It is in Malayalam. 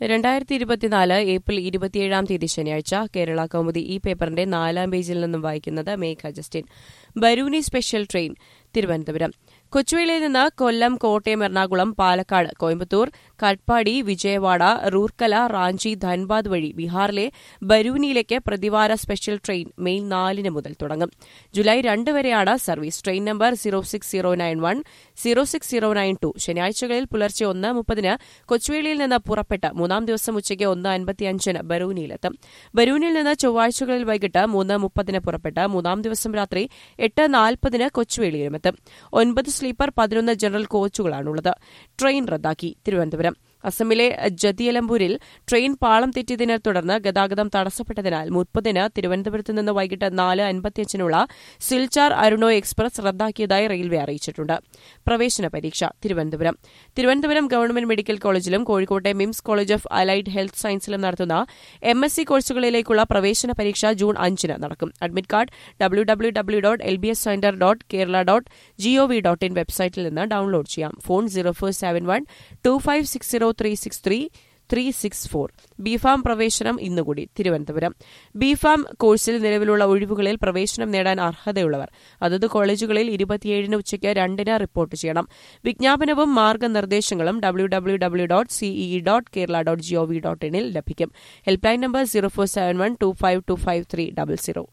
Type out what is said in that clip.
രണ്ടായിരത്തി ഇരുപത്തിനാല് ഏപ്രിൽ ഇരുപത്തിയേഴാം തീയതി ശനിയാഴ്ച കേരള കൗമുദി ഈ പേപ്പറിന്റെ നാലാം പേജിൽ നിന്നും വായിക്കുന്നത് Megha Justin Barauni special train Thiruvananthapuram കൊച്ചുവേളിയിൽ നിന്ന് കൊല്ലം കോട്ടയം എറണാകുളം പാലക്കാട് കോയമ്പത്തൂർ കട്പാടി വിജയവാഡ റൂർക്കല റാഞ്ചി ധൻബാദ് വഴി ബീഹാറിലെ ബരൂനിയിലേക്ക് പ്രതിവാര സ്പെഷ്യൽ ട്രെയിൻ മെയ് നാലിന് മുതൽ തുടങ്ങും ജൂലൈ രണ്ട് വരെയാണ് service train number zero six zero nine one zero six zero nine two ശനിയാഴ്ചകളിൽ പുലർച്ചെ ഒന്ന് മുപ്പതിന് കൊച്ചുവേളിയിൽ നിന്ന് പുറപ്പെട്ട് മൂന്നാം ദിവസം ഉച്ചയ്ക്ക് ഒന്ന് അൻപത്തിയഞ്ചിന് ബരൂനിയിലെത്തും ബരൂനിൽ നിന്ന് ചൊവ്വാഴ്ചകളിൽ വൈകിട്ട് മൂന്ന് മുപ്പതിന് പുറപ്പെട്ട് മൂന്നാം ദിവസം രാത്രി എട്ട് നാൽപ്പതിന് കൊച്ചുവേളിയിലുമെത്തും ഒൻപത് സ്ലീപ്പർ പതിനൊന്ന് ജനറൽ കോച്ചുകളാണുള്ളത് ട്രെയിൻ റദ്ദാക്കി തിരുവനന്തപുരം അസമിലെ ജതിയലംപൂരിൽ ട്രെയിൻ പാളം തെറ്റിയതിനെ തുടർന്ന് ഗതാഗതം തടസ്സപ്പെട്ടതിനാൽ മുപ്പതിന് തിരുവനന്തപുരത്ത് നിന്ന് വൈകിട്ട് നാല് അൻപത്തിയഞ്ചിനുള്ള സിൽച്ചാർ അരുണോ എക്സ്പ്രസ് റദ്ദാക്കിയതായി റെയിൽവേ അറിയിച്ചിട്ടുണ്ട് പ്രവേശന പരീക്ഷ തിരുവനന്തപുരം തിരുവനന്തപുരം ഗവൺമെന്റ് മെഡിക്കൽ കോളേജിലും കോഴിക്കോട്ടെ MIMS college of allied health സയൻസിലും നടത്തുന്ന എം എസ് സി കോഴ്സുകളിലേക്കുള്ള പ്രവേശന പരീക്ഷ ജൂൺ അഞ്ചിന് നടക്കും admit card W W W dot L B S centre dot Kerala dot G O V dot in വെബ്സൈറ്റിൽ നിന്ന് ഡൌൺലോഡ് ചെയ്യാം phone zero four seven one two five six zero three six three three six four B Pharm പ്രവേശനം ഇന്നുകൂടി തിരുവനന്തപുരം ബിഫാം കോഴ്സിൽ നിലവിലുള്ള ഒഴിവുകളിൽ പ്രവേശനം നേടാൻ അർഹതയുള്ളവർ അതത് കോളേജുകളിൽ ഇരുപത്തിയേഴിന് ഉച്ചയ്ക്ക് രണ്ടിന് റിപ്പോർട്ട് ചെയ്യണം വിജ്ഞാപനവും മാർഗനിർദ്ദേശങ്ങളും W W W dot C E E dot Kerala dot G O V dot ഇനിൽ ലഭിക്കും helpline number zero four seven one two five two five three double zero